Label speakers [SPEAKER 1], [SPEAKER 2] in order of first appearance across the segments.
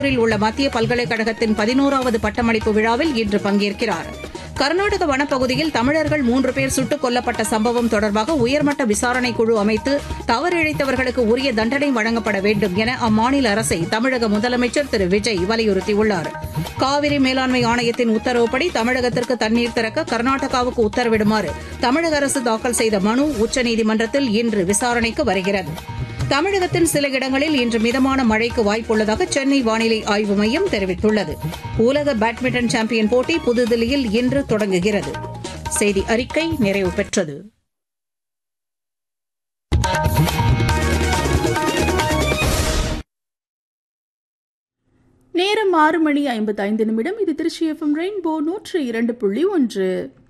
[SPEAKER 1] பெங்களூரில் உள்ள மத்திய பல்கலைக்கழகத்தின் பதினோராவது பட்டமளிப்பு விழாவில் இன்று பங்கேற்கிறார் கர்நாடக வனப்பகுதியில் தமிழர்கள் மூன்று பேர் சுட்டுக் கொல்லப்பட்ட சம்பவம் தொடர்பாக உயர்மட்ட விசாரணை குழு அமைத்து தவறிழைத்தவர்களுக்கு உரிய தண்டனை வழங்கப்பட வேண்டும் என அம்மாநில அரசை தமிழக முதலமைச்சர் திரு விஜய் வலியுறுத்தியுள்ளார் காவிரி மேலாண்மை ஆணையத்தின் உத்தரவுப்படி தமிழகத்திற்கு தண்ணீர் திறக்க கர்நாடகாவுக்கு உத்தரவிடுமாறு தமிழக அரசு தாக்கல் செய்த மனு உச்சநீதிமன்றத்தில் இன்று விசாரணைக்கு வருகிறது தமிழகத்தின் சில இடங்களில் இன்று மிதமான மழைக்கு வாய்ப்புள்ளதாக சென்னை வானிலை ஆய்வு மையம் தெரிவித்துள்ளது உலக பேட்மிண்டன் சாம்பியன் போட்டி புதுதில்லியில் இன்று தொடங்குகிறது செய்தி அறிக்கை நிறைவு பெற்றது
[SPEAKER 2] நேரம் ஆறு மணி ஐம்பத்தைந்து நிமிடம் இது திருச்சி எஃப்எம் ரெயின்போ நூற்று இரண்டு புள்ளி ஒன்று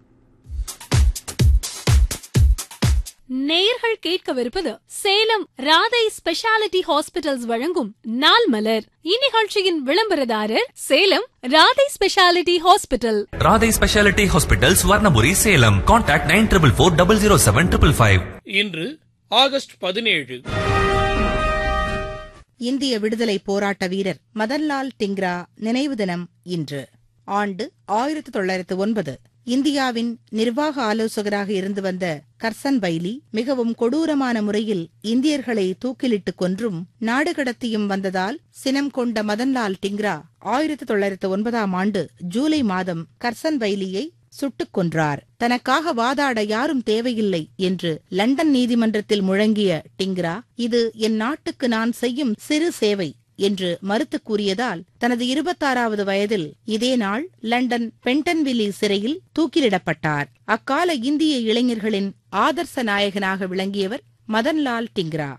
[SPEAKER 3] நேயர்கள் கேட்கவிருப்பது சேலம் ராதை ஸ்பெஷாலிட்டி ஹாஸ்பிட்டல்ஸ் வழங்கும் நாள் மலர் இந்நிகழ்ச்சியின் விளம்பரதாரர் Salem Radhai speciality hospital
[SPEAKER 4] Radhai speciality hospital Swarnapuri Salem contact nine triple four double zero seven triple five
[SPEAKER 5] இன்று ஆகஸ்ட் பதினேழு
[SPEAKER 6] இந்திய விடுதலை போராட்ட வீரர் மதன்லால் டிங்ரா நினைவு தினம் இன்று ஆண்டு ஆயிரத்து தொள்ளாயிரத்து ஒன்பது இந்தியாவின் நிர்வாக ஆலோசகராக இருந்து வந்த கர்சன் பைலி மிகவும் கொடூரமான முறையில் இந்தியர்களை தூக்கிலிட்டுக் கொன்றும் நாடு கடத்தியும் வந்ததால் சினம் கொண்ட மதன்லால் டிங்ரா ஆயிரத்து தொள்ளாயிரத்து ஒன்பதாம் ஆண்டு ஜூலை மாதம் கர்சன் பைலியை சுட்டுக் கொன்றார் தனக்காக வாதாட யாரும் தேவையில்லை என்று லண்டன் நீதிமன்றத்தில் முழங்கிய டிங்ரா இது என் நாட்டுக்கு நான் செய்யும் சிறு சேவை என்று மறுத்து கூறியதால் தனது இருபத்தாறாவது வயதில் இதே நாள் லண்டன் பென்டன்வில்லி சிறையில் தூக்கிலிடப்பட்டார் அக்கால இந்திய இளைஞர்களின் ஆதர்ச நாயகனாக விளங்கியவர் மதன்லால் டிங்ரா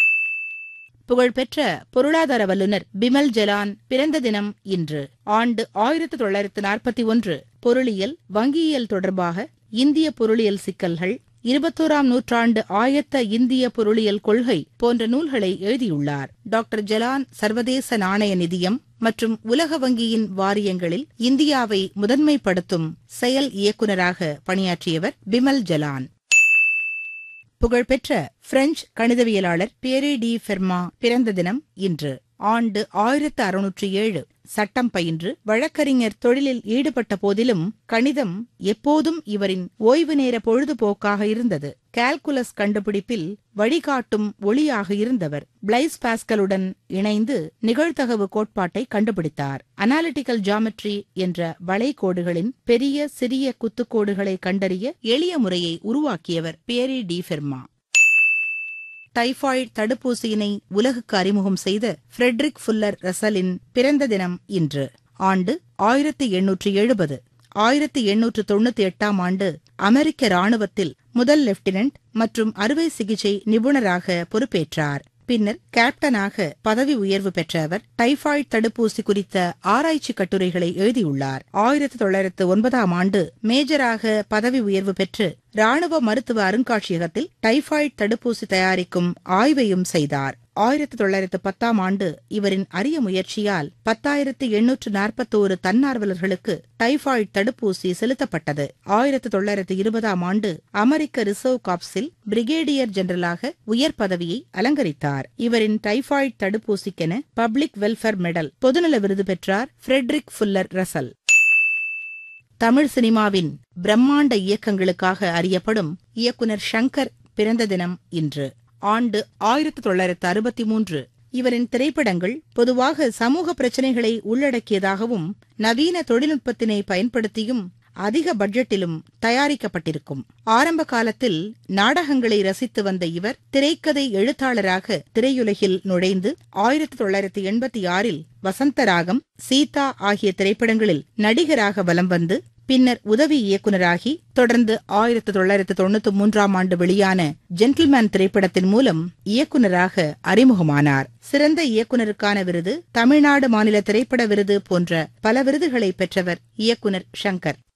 [SPEAKER 6] புகழ்பெற்ற பொருளாதார வல்லுநர் பிமல் ஜலான் பிறந்த தினம் இன்று ஆண்டு ஆயிரத்து தொள்ளாயிரத்து நாற்பத்தி ஒன்று பொருளியல் வங்கியியல் தொடர்பாக இந்திய பொருளியல் சிக்கல்கள் இருபத்தோராம் நூற்றாண்டு ஆயத்த இந்திய பொருளியல் கொள்கை போன்ற நூல்களை எழுதியுள்ளார் டாக்டர் ஜலான் சர்வதேச நாணய நிதியம் மற்றும் உலக வங்கியின் வாரியங்களில் இந்தியாவை முதன்மைப்படுத்தும் செயல் இயக்குநராக பணியாற்றியவர் பிமல் ஜலான் புகழ்பெற்ற பிரெஞ்சு கணிதவியலாளர் பியரி டி ஃபெர்மா பிறந்த தினம் இன்று ஆண்டு ஆயிரத்து அறுநூற்று ஏழு சட்டம் பயின்று வழக்கறிஞர் தொழிலில் ஈடுபட்ட போதிலும் கணிதம் எப்போதும் இவரின் ஓய்வு நேர பொழுதுபோக்காக இருந்தது கால்குலஸ் கண்டுபிடிப்பில் வழிகாட்டும் ஒளியாக இருந்தவர் பிளைஸ் பாஸ்கலுடன் இணைந்து நிகழ்தகவு கோட்பாட்டை கண்டுபிடித்தார் அனாலிட்டிக்கல் ஜாமெட்ரி என்ற வளைகோடுகளின் பெரிய சிறிய குத்துக்கோடுகளை கண்டறிய எளிய முறையை உருவாக்கியவர் பியரி டி ஃபெர்மா டைபாய்டு தடுப்பூசியினை உலகுக்கு அறிமுகம் செய்த ஃப்ரெட்ரிக் ஃபுல்லர் ரசலின் பிறந்த தினம் இன்று ஆண்டு ஆயிரத்தி எண்ணூற்று எழுபது ஆயிரத்தி எண்ணூற்று தொண்ணூத்தி எட்டாம் ஆண்டு அமெரிக்க ராணுவத்தில் முதல் லெப்டினன்ட் மற்றும் அறுவை சிகிச்சை நிபுணராக பொறுப்பேற்றார் பின்னர் கேப்டனாக பதவி உயர்வு பெற்ற அவர் டைபாய்டு தடுப்பூசி குறித்த ஆராய்ச்சி கட்டுரைகளை எழுதியுள்ளார் ஆயிரத்தி தொள்ளாயிரத்து ஒன்பதாம் ஆண்டு மேஜராக பதவி உயர்வு பெற்று ராணுவ மருத்துவ அருங்காட்சியகத்தில் டைபாய்டு தடுப்பூசி தயாரிக்கும் ஆய்வையும் செய்தார் ஆயிரத்தி தொள்ளாயிரத்து பத்தாம் ஆண்டு இவரின் அரிய முயற்சியால் பத்தாயிரத்து எண்ணூற்று நாற்பத்தோரு தன்னார்வலர்களுக்கு டைபாய்டு தடுப்பூசி செலுத்தப்பட்டது ஆயிரத்தி தொள்ளாயிரத்து இருபதாம் ஆண்டு அமெரிக்க ரிசர்வ் காப்ஸில் பிரிகேடியர் ஜெனரலாக உயர் பதவியை அலங்கரித்தார் இவரின் டைபாய்டு தடுப்பூசிக்கென பப்ளிக் வெல்ஃபேர் மெடல் பொதுநல விருது பெற்றார் ஃப்ரெட்ரிக் ஃபுல்லர் ரசல் தமிழ் சினிமாவின் பிரம்மாண்ட இயக்கங்களுக்காக அறியப்படும் இயக்குனர் ஷங்கர் பிறந்த தினம் இன்று ஆண்டு ஆயிரத்தி தொள்ளாயிரத்து அறுபத்தி மூன்று இவரின் திரைப்படங்கள் பொதுவாக சமூக பிரச்சினைகளை உள்ளடக்கியதாகவும் நவீன தொழில்நுட்பத்தினை பயன்படுத்தியும் அதிக பட்ஜெட்டிலும் தயாரிக்கப்பட்டிருக்கும் ஆரம்ப காலத்தில் நாடகங்களை ரசித்து வந்த இவர் திரைக்கதை எழுத்தாளராக திரையுலகில் நுழைந்து ஆயிரத்தி தொள்ளாயிரத்தி எண்பத்தி ஆறில் வசந்தராகம் சீதா ஆகிய திரைப்படங்களில் நடிகராக வலம் வந்து பின்னர் உதவி இயக்குநராகி தொடர்ந்து ஆயிரத்தி தொள்ளாயிரத்து தொண்ணூத்தி மூன்றாம் ஆண்டு வெளியான ஜென்டில்மேன் திரைப்படத்தின் மூலம் இயக்குநராக அறிமுகமானார் சிறந்த இயக்குனருக்கான விருது தமிழ்நாடு மாநில திரைப்பட விருது போன்ற பல விருதுகளை பெற்றவர் இயக்குனர் ஷங்கர்